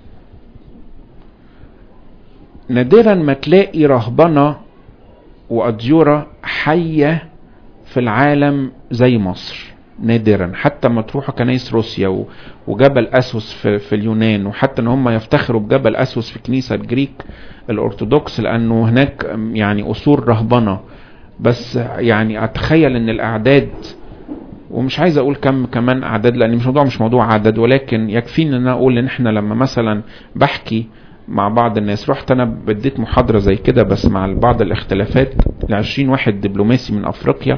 نادرا ما تلاقي رهبنه واديوره حيه في العالم زي مصر نادرا حتى ما تروحوا كنايس روسيا وجبل اسوس في, في اليونان وحتى ان هم يفتخروا بجبل اسوس في كنيسه الجريك الارثوذكس لانه هناك يعني اصول رهبنه بس يعني اتخيل ان الاعداد ومش عايز اقول كم كمان اعداد لان مش موضوع مش موضوع عدد ولكن يكفيني ان انا اقول ان احنا لما مثلا بحكي مع بعض الناس رحت انا بديت محاضرة زي كده بس مع بعض الاختلافات لعشرين واحد دبلوماسي من افريقيا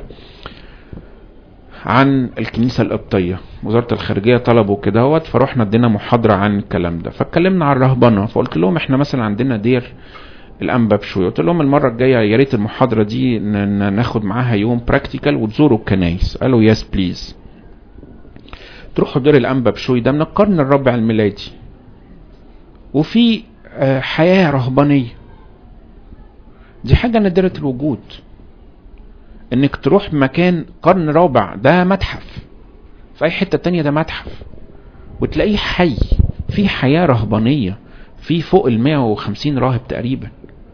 عن الكنيسة القبطية وزارة الخارجية طلبوا كده هوت فروحنا ادينا محاضرة عن الكلام ده فاتكلمنا عن الرهبنة فقلت لهم احنا مثلا عندنا دير الانبا بشوي قلت لهم المرة الجاية يا ريت المحاضرة دي ناخد معاها يوم براكتيكال وتزوروا الكنايس قالوا يس بليز تروحوا دير الانبا بشوي ده من القرن الرابع الميلادي وفي حياة رهبانية دي حاجة نادرة الوجود انك تروح مكان قرن رابع ده متحف في اي حتة تانية ده متحف وتلاقيه حي في حياة رهبانية في فوق ال 150 راهب تقريبا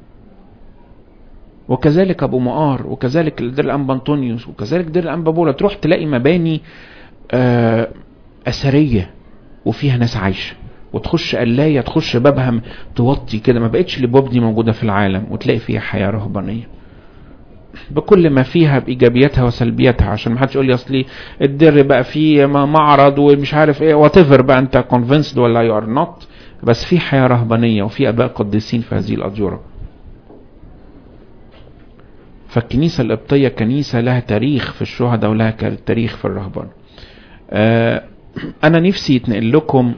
وكذلك ابو مقار وكذلك دير الانبا انطونيوس وكذلك دير الانبا بولا تروح تلاقي مباني آه اثريه وفيها ناس عايشه وتخش قلايه تخش بابها م- توطي كده ما بقتش الابواب دي موجوده في العالم وتلاقي فيها حياه رهبانيه بكل ما فيها بايجابياتها وسلبياتها عشان ما حدش يقول لي اصلي الدر بقى فيه م- معرض ومش عارف ايه وات بقى انت كونفينسد ولا يو ار نوت بس في حياه رهبانيه وفي اباء قديسين في هذه الاديره فالكنيسة القبطية كنيسة لها تاريخ في الشهداء ولها ك- تاريخ في الرهبان آه، أنا نفسي يتنقل لكم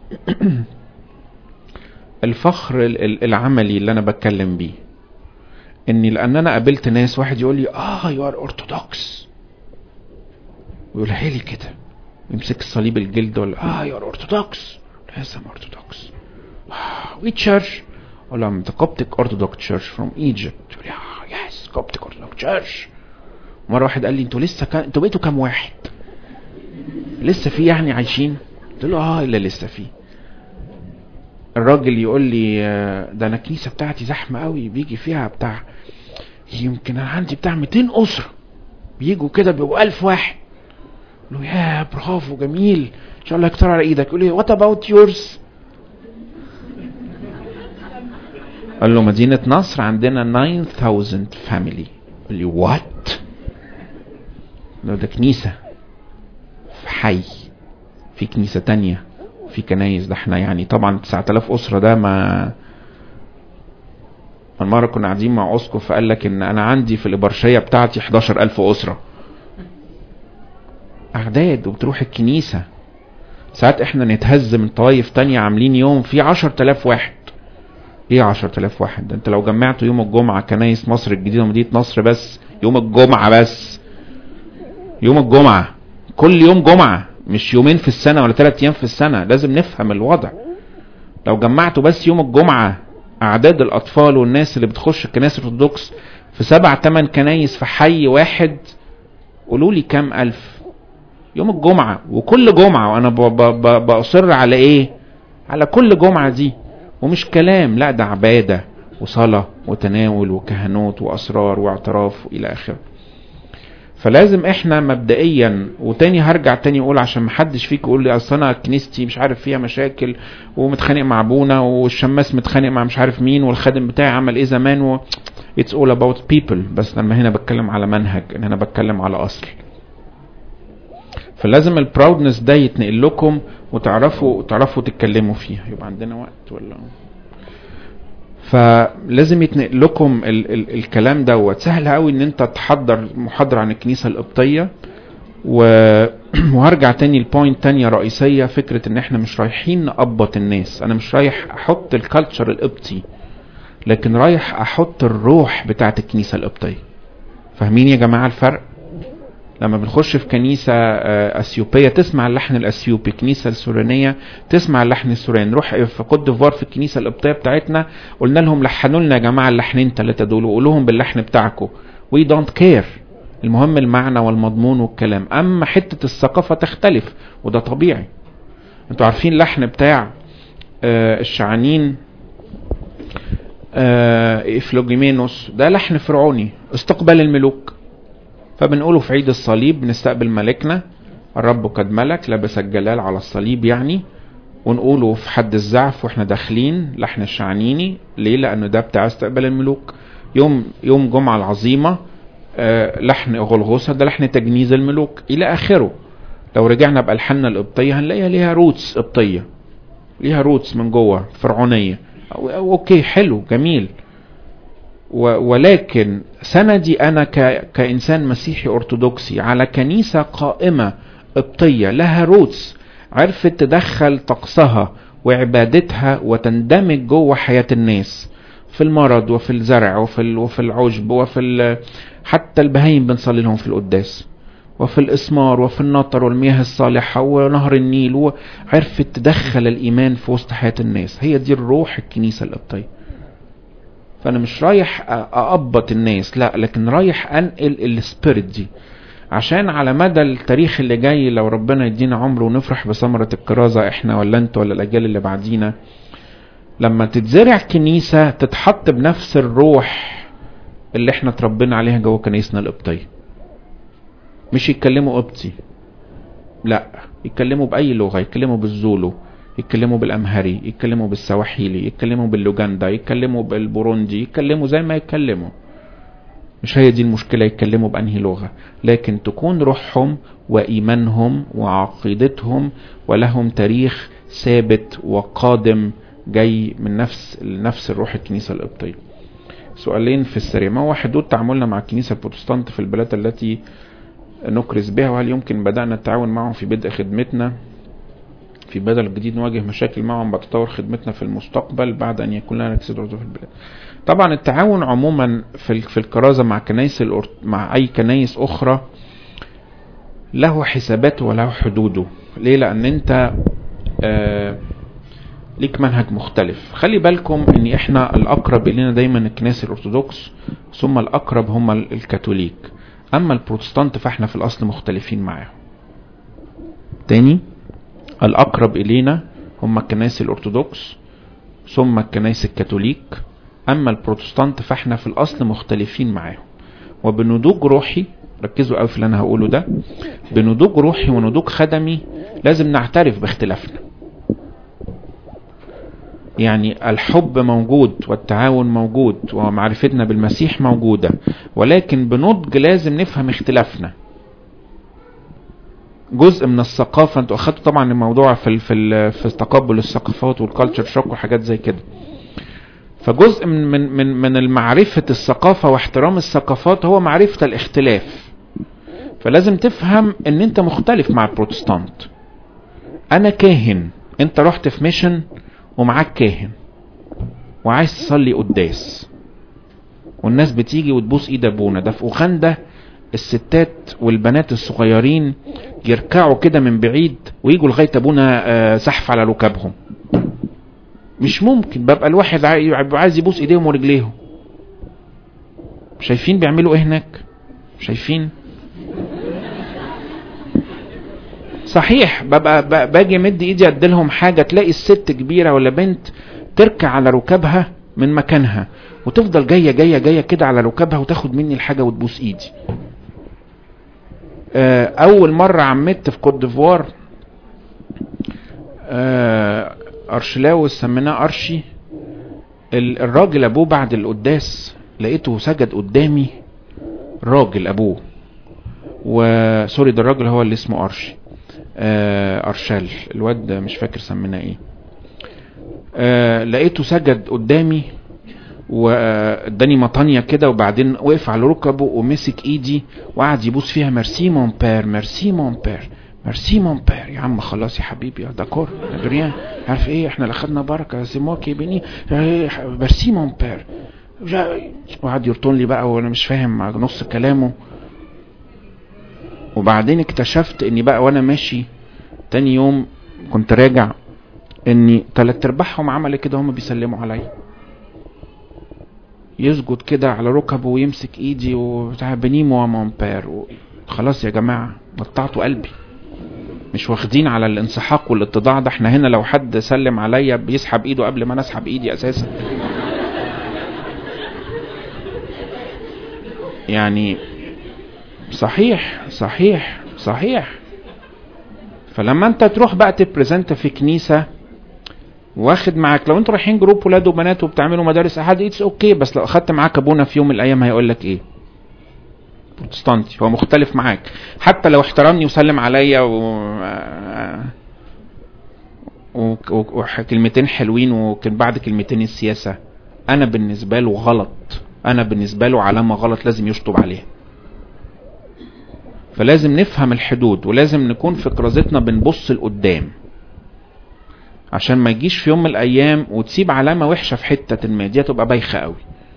الفخر ال- ال- العملي اللي أنا بتكلم بيه إني لأن أنا قابلت ناس واحد يقول لي آه يو ار أرثوذكس ويقولها لي كده يمسك الصليب الجلد ولا آه يو ار أرثوذكس يس ام أرثوذكس which church اقول لهم the Coptic Orthodox Church from Egypt يقول لي اه يس Coptic Orthodox Church مرة واحد قال لي انتوا لسه كان انتوا بقيتوا كام واحد لسه في يعني عايشين قلت له اه الا لسه في الراجل يقول لي آه، ده انا الكنيسه بتاعتي زحمه قوي بيجي فيها بتاع يمكن انا عندي بتاع 200 اسره بيجوا كده بيبقوا 1000 واحد اقول له يا برافو جميل ان شاء الله يكتر على ايدك يقول لي وات اباوت يورز قال له مدينة نصر عندنا 9000 فاميلي قال لي وات لو ده كنيسة في حي في كنيسة تانية في كنايس ده احنا يعني طبعا 9000 أسرة ده ما من مرة كنا قاعدين مع أسقف فقال لك إن أنا عندي في الإبرشية بتاعتي 11000 أسرة أعداد وبتروح الكنيسة ساعات احنا نتهز من طوايف تانية عاملين يوم فيه 10000 واحد ايه 10000 واحد ده انت لو جمعته يوم الجمعة كنايس مصر الجديدة ومدينة نصر بس يوم الجمعة بس يوم الجمعة كل يوم جمعة مش يومين في السنة ولا ثلاث ايام في السنة لازم نفهم الوضع لو جمعته بس يوم الجمعة اعداد الاطفال والناس اللي بتخش الكنائس الارثوذكس في سبع تمن كنايس في حي واحد قولوا لي كام الف يوم الجمعة وكل جمعة وانا ب- ب- ب- باصر على ايه على كل جمعة دي ومش كلام لا ده عبادة وصلاة وتناول وكهنوت واسرار واعتراف والى اخره فلازم احنا مبدئيا وتاني هرجع تاني اقول عشان محدش فيك يقول لي اصل انا كنيستي مش عارف فيها مشاكل ومتخانق مع ابونا والشماس متخانق مع مش عارف مين والخادم بتاعي عمل ايه زمان و it's all about people بس لما هنا بتكلم على منهج ان انا بتكلم على اصل فلازم البراودنس ده يتنقل لكم وتعرفوا تعرفوا تتكلموا فيها يبقى عندنا وقت ولا فلازم يتنقل لكم ال ال الكلام دوت سهل قوي ان انت تحضر محاضرة عن الكنيسة القبطية و... وهرجع تاني البوينت تانية رئيسية فكرة ان احنا مش رايحين نقبط الناس انا مش رايح احط الكالتشر القبطي لكن رايح احط الروح بتاعت الكنيسة القبطية فاهمين يا جماعة الفرق لما بنخش في كنيسة آه، أثيوبية تسمع اللحن الأثيوبي كنيسة السورينية تسمع اللحن السورياني نروح في كوت ديفوار في الكنيسة القبطية بتاعتنا قلنا لهم لحنوا لنا يا جماعة اللحنين ثلاثة دول وقولوا لهم باللحن بتاعكم وي دونت كير المهم المعنى والمضمون والكلام أما حتة الثقافة تختلف وده طبيعي انتوا عارفين اللحن بتاع آه، الشعانين آه، إفلوجيمينوس ده لحن فرعوني استقبال الملوك فبنقوله في عيد الصليب بنستقبل ملكنا الرب قد ملك لبس الجلال على الصليب يعني ونقوله في حد الزعف واحنا داخلين لحن الشعنيني ليه لانه ده بتاع استقبال الملوك يوم يوم جمعة العظيمة آه لحن غلغوسة ده لحن تجنيز الملوك الى اخره لو رجعنا بألحاننا القبطية هنلاقيها ليها روتس قبطية ليها روتس من جوه فرعونية أو- أو اوكي حلو جميل و- ولكن سندي انا ك... كانسان مسيحي ارثوذكسي على كنيسه قائمه قبطيه لها روتس عرفت تدخل طقسها وعبادتها وتندمج جوه حياه الناس في المرض وفي الزرع وفي ال... وفي العشب وفي ال... حتى البهايم بنصلي لهم في القداس وفي الإسمار وفي النطر والمياه الصالحة ونهر النيل وعرفت تدخل الإيمان في وسط حياة الناس هي دي الروح الكنيسة القبطية فانا مش رايح اقبط الناس لا لكن رايح انقل السبيريت دي عشان على مدى التاريخ اللي جاي لو ربنا يدينا عمر ونفرح بثمرة الكرازة احنا ولا انتوا ولا الاجيال اللي بعدينا لما تتزرع كنيسة تتحط بنفس الروح اللي احنا اتربينا عليها جوه كنيسنا القبطية مش يتكلموا قبطي لا يتكلموا بأي لغة يتكلموا بالزولو يتكلموا بالأمهري يتكلموا بالسواحيلي يتكلموا باللوجندا يتكلموا بالبوروندي يتكلموا زي ما يتكلموا مش هي دي المشكلة يتكلموا بأنهي لغة لكن تكون روحهم وإيمانهم وعقيدتهم ولهم تاريخ ثابت وقادم جاي من نفس نفس الروح الكنيسة القبطية سؤالين في السريع ما هو حدود تعاملنا مع الكنيسة البروتستانت في البلاد التي نكرز بها وهل يمكن بدأنا التعاون معهم في بدء خدمتنا في بدل الجديد نواجه مشاكل معهم بعد تطور خدمتنا في المستقبل بعد أن يكون لنا نكسد في البلاد طبعا التعاون عموما في في الكرازة مع كنايس مع أي كنايس أخرى له حساباته وله حدوده ليه لأن أنت آه ليك منهج مختلف خلي بالكم ان احنا الاقرب الينا دايما الكنائس الارثوذكس ثم الاقرب هم الكاثوليك اما البروتستانت فاحنا في الاصل مختلفين معاهم تاني الاقرب الينا هم الكنائس الارثوذكس ثم الكنائس الكاثوليك اما البروتستانت فاحنا في الاصل مختلفين معاهم وبنضوج روحي ركزوا قوي في اللي انا هقوله ده بنضوج روحي ونضوج خدمي لازم نعترف باختلافنا يعني الحب موجود والتعاون موجود ومعرفتنا بالمسيح موجودة ولكن بنضج لازم نفهم اختلافنا جزء من الثقافة انتوا اخدتوا طبعا الموضوع في في في تقبل الثقافات والكالتشر شوك وحاجات زي كده فجزء من من من من معرفة الثقافة واحترام الثقافات هو معرفة الاختلاف فلازم تفهم ان انت مختلف مع البروتستانت انا كاهن انت رحت في ميشن ومعاك كاهن وعايز تصلي قداس والناس بتيجي وتبوس ايد ابونا ده في اوغندا الستات والبنات الصغيرين يركعوا كده من بعيد ويجوا لغايه ابونا زحف على ركابهم مش ممكن ببقى الواحد عايز يبوس ايديهم ورجليهم شايفين بيعملوا ايه هناك شايفين صحيح ببقى باجي مدي ايدي اديلهم حاجه تلاقي الست كبيره ولا بنت تركع على ركابها من مكانها وتفضل جايه جايه جايه كده على ركابها وتاخد مني الحاجه وتبوس ايدي اول مره عمدت في كوت ديفوار ارشلاوس سميناه ارشي الراجل ابوه بعد القداس لقيته سجد قدامي راجل ابوه وسوري ده الراجل هو اللي اسمه ارشي آه ارشال الواد مش فاكر سميناه ايه آه لقيته سجد قدامي واداني مطانية كده وبعدين وقف على ركبه ومسك ايدي وقعد يبوس فيها ميرسي مون بير ميرسي مون بير ميرسي مون بير يا عم خلاص يا حبيبي داكور ادريان عارف ايه احنا اللي خدنا بركه سيموكي بني ميرسي مون بير وقعد يرطن لي بقى وانا مش فاهم نص كلامه وبعدين اكتشفت اني بقى وانا ماشي تاني يوم كنت راجع اني تلات ارباعهم عمل كده هم بيسلموا عليا يسجد كده على ركبه ويمسك ايدي وبتاع بنيمو ومامبير خلاص يا جماعة قطعتوا قلبي مش واخدين على الانسحاق والاتضاع ده احنا هنا لو حد سلم عليا بيسحب ايده قبل ما انا اسحب ايدي اساسا يعني صحيح صحيح صحيح فلما انت تروح بقى تبريزنت في كنيسة واخد معاك لو انتوا رايحين جروب ولاد وبنات وبتعملوا مدارس احد اتس اوكي بس لو اخدت معاك ابونا في يوم من الايام هيقول لك ايه بروتستانتي هو مختلف معاك حتى لو احترمني وسلم عليا و... وكلمتين حلوين وكان بعد كلمتين السياسة انا بالنسبة له غلط انا بالنسبة له علامة غلط لازم يشطب عليها فلازم نفهم الحدود ولازم نكون في كرازتنا بنبص لقدام عشان ما يجيش في يوم من الايام وتسيب علامه وحشه في حته ما دي هتبقى بايخه قوي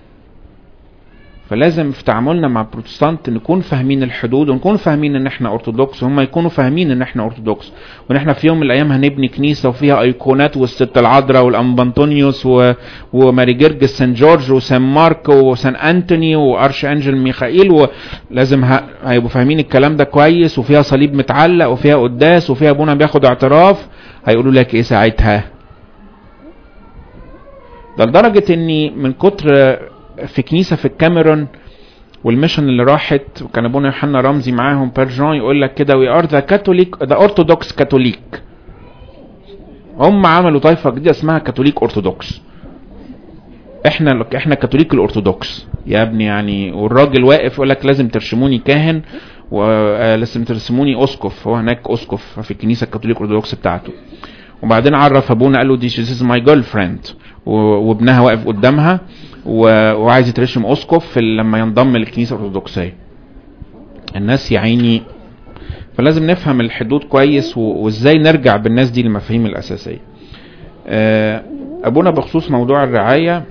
فلازم في تعاملنا مع البروتستانت نكون فاهمين الحدود ونكون فاهمين ان احنا ارثوذكس وهم يكونوا فاهمين ان احنا ارثوذكس وان احنا في يوم من الايام هنبني كنيسه وفيها ايقونات والست العذراء والامبانتونيوس و... وماري جرجس سان جورج وسان مارك وسان انتوني وارش انجل ميخائيل ولازم ه... هيبقوا فاهمين الكلام ده كويس وفيها صليب متعلق وفيها قداس وفيها ابونا بياخد اعتراف هيقولوا لك ايه ساعتها ده لدرجة اني من كتر في كنيسة في الكاميرون والميشن اللي راحت وكان ابونا يوحنا رمزي معاهم بيرجون يقول لك كده وي ار ذا كاثوليك ذا اورثودوكس كاثوليك هم عملوا طائفه جديده اسمها كاثوليك اورثودوكس احنا احنا كاثوليك الارثوذكس يا ابني يعني والراجل واقف يقول لك لازم ترسموني كاهن ولازم ترسموني اسقف هو هناك اسقف في الكنيسه الكاثوليك الارثوذكس بتاعته وبعدين عرف ابونا قال له دي شيز ماي جيرل فريند وابنها واقف قدامها وعايز يترشم اسقف لما ينضم للكنيسه الارثوذكسيه الناس يا عيني فلازم نفهم الحدود كويس وازاي نرجع بالناس دي للمفاهيم الاساسيه ابونا بخصوص موضوع الرعايه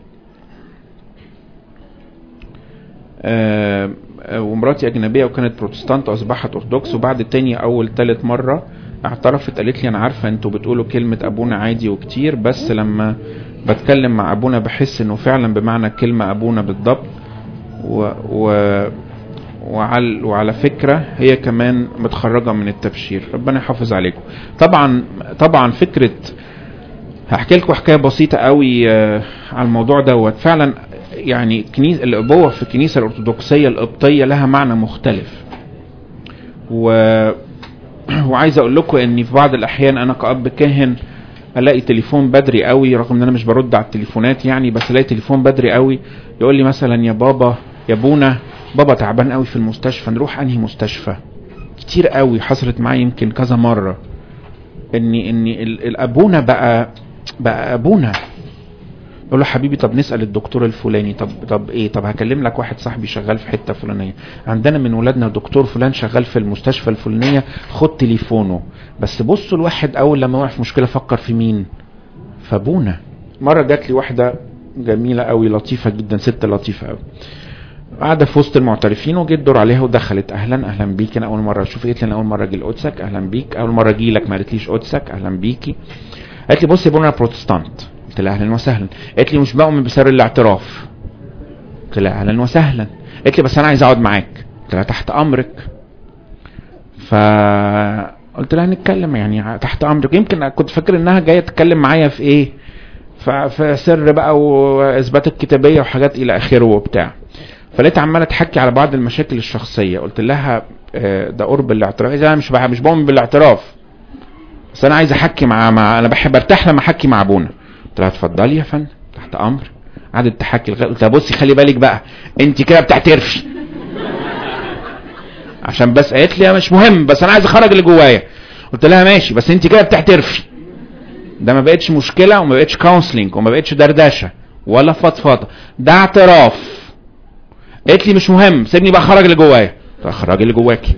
ومراتي اجنبيه وكانت بروتستانت واصبحت ارثوذكس وبعد تاني اول تالت مره اعترفت قالت لي انا عارفه انتوا بتقولوا كلمه ابونا عادي وكتير بس لما بتكلم مع ابونا بحس انه فعلا بمعنى كلمه ابونا بالضبط و, و وعلى, وعلى فكرة هي كمان متخرجة من التبشير ربنا يحافظ عليكم طبعا طبعا فكرة هحكي لكم حكاية بسيطة قوي على الموضوع دوت فعلا يعني كنيسة الأبوة في الكنيسة الأرثوذكسية القبطية لها معنى مختلف و... وعايز أقول لكم إن في بعض الأحيان أنا كأب كاهن الاقي تليفون بدري قوي رغم ان انا مش برد على التليفونات يعني بس الاقي تليفون بدري قوي يقول لي مثلا يا بابا يا ابونا بابا تعبان قوي في المستشفى نروح انهي مستشفى كتير قوي حصلت معايا يمكن كذا مره ان ان الابونا بقى بقى ابونا يقول له حبيبي طب نسال الدكتور الفلاني طب طب ايه طب هكلم لك واحد صاحبي شغال في حته فلانيه عندنا من ولادنا دكتور فلان شغال في المستشفى الفلانيه خد تليفونه بس بصوا الواحد اول لما وقع في مشكله فكر في مين فابونا مره جات لي واحده جميله قوي لطيفه جدا ست لطيفه قوي قاعده في وسط المعترفين وجيت دور عليها ودخلت اهلا اهلا بيك انا اول مره اشوف قالت لي انا اول مره اجي لقدسك اهلا بيك اول مره اجي لك ما قالتليش قدسك اهلا بيكي قالت لي بصي يا ابونا انا بروتستانت قلت لها اهلا وسهلا قالت لي مش بؤمن بسر الاعتراف قلت لها اهلا وسهلا قالت لي بس انا عايز اقعد معاك قلت لها تحت امرك فقلت لها نتكلم يعني تحت امرك يمكن كنت فاكر انها جايه تتكلم معايا في ايه في سر بقى واثبات الكتابيه وحاجات الى اخره وبتاع فلقيت عماله تحكي على بعض المشاكل الشخصيه قلت لها ده قرب الاعتراف اذا انا مش مش بؤمن بالاعتراف بس انا عايز احكي مع, مع انا بحب ارتاح لما احكي مع ابونا قلت لها اتفضلي يا فندم تحت امر قعدت تحكي قلت لها بصي خلي بالك بقى انت كده بتعترفي عشان بس قالت لي مش مهم بس انا عايز اخرج اللي جوايا قلت لها ماشي بس انت كده بتعترفي ده ما بقتش مشكله وما بقتش كونسلنج وما بقتش دردشه ولا فضفضه ده اعتراف قالت لي مش مهم سيبني بقى اخرج اللي جوايا اخرج اللي جواكي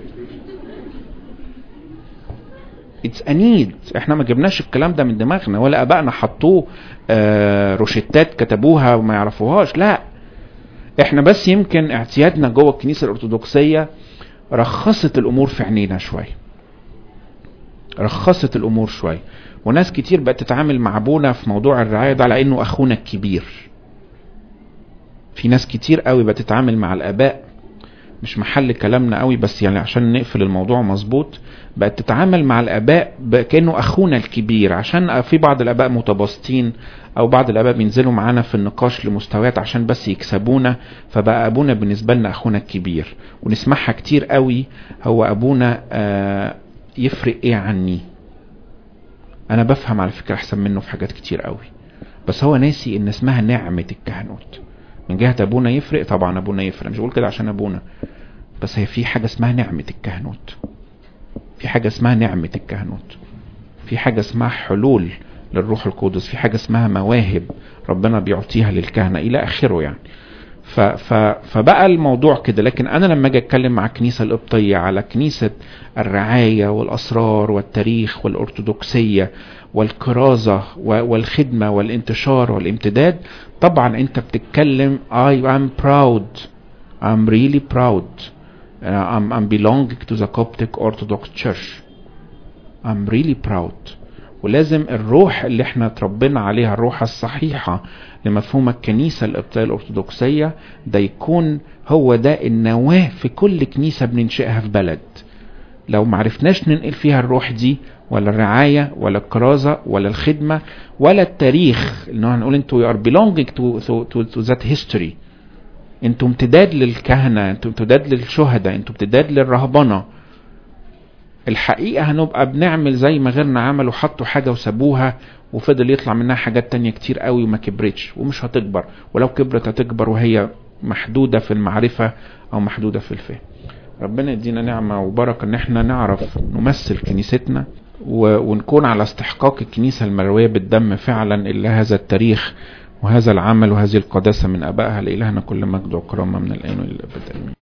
اتس انيد احنا ما جبناش الكلام ده من دماغنا ولا ابائنا حطوه آه روشتات كتبوها وما يعرفوهاش لا احنا بس يمكن اعتيادنا جوه الكنيسه الارثوذكسيه رخصت الامور في عينينا شويه رخصت الامور شويه وناس كتير بقت تتعامل مع ابونا في موضوع الرعايه ده على انه اخونا الكبير في ناس كتير قوي بتتعامل مع الاباء مش محل كلامنا قوي بس يعني عشان نقفل الموضوع مظبوط بقت تتعامل مع الاباء كانه اخونا الكبير عشان في بعض الاباء متباسطين او بعض الاباء بينزلوا معانا في النقاش لمستويات عشان بس يكسبونا فبقى ابونا بالنسبه لنا اخونا الكبير ونسمعها كتير قوي هو ابونا آه يفرق ايه عني انا بفهم على فكره احسن منه في حاجات كتير قوي بس هو ناسي ان اسمها نعمه الكهنوت من جهه ابونا يفرق طبعا ابونا يفرق مش بقول كده عشان ابونا بس هي في حاجه اسمها نعمه الكهنوت في حاجه اسمها نعمه الكهنوت في حاجه اسمها حلول للروح القدس في حاجه اسمها مواهب ربنا بيعطيها للكهنه الى اخره يعني ف ف فبقى الموضوع كده لكن انا لما اجي اتكلم مع الكنيسه القبطيه على كنيسه الرعايه والاسرار والتاريخ والارثوذكسيه والكرازه والخدمه والانتشار والامتداد طبعا انت بتتكلم I am proud I'm really proud uh, I'm, I'm belonging to the Coptic Orthodox Church I'm really proud ولازم الروح اللي احنا اتربينا عليها الروح الصحيحة لمفهوم الكنيسة القبطية الأرثوذكسية ده يكون هو ده النواة في كل كنيسة بننشئها في بلد لو معرفناش ننقل فيها الروح دي ولا الرعاية ولا الكرازة ولا الخدمة ولا التاريخ انه هنقول انتوا you are belonging to, to, to, to that history انتوا امتداد للكهنة انتوا امتداد للشهداء انتوا امتداد للرهبنة الحقيقة هنبقى بنعمل زي ما غيرنا عملوا حطوا حاجة وسابوها وفضل يطلع منها حاجات تانية كتير قوي وما كبرتش ومش هتكبر ولو كبرت هتكبر وهي محدودة في المعرفة او محدودة في الفهم ربنا يدينا نعمة وبركة ان احنا نعرف نمثل كنيستنا ونكون على استحقاق الكنيسة المروية بالدم فعلا إلا هذا التاريخ وهذا العمل وهذه القداسة من أبائها لإلهنا كل مجد وكرامة من الآن والأبد آمين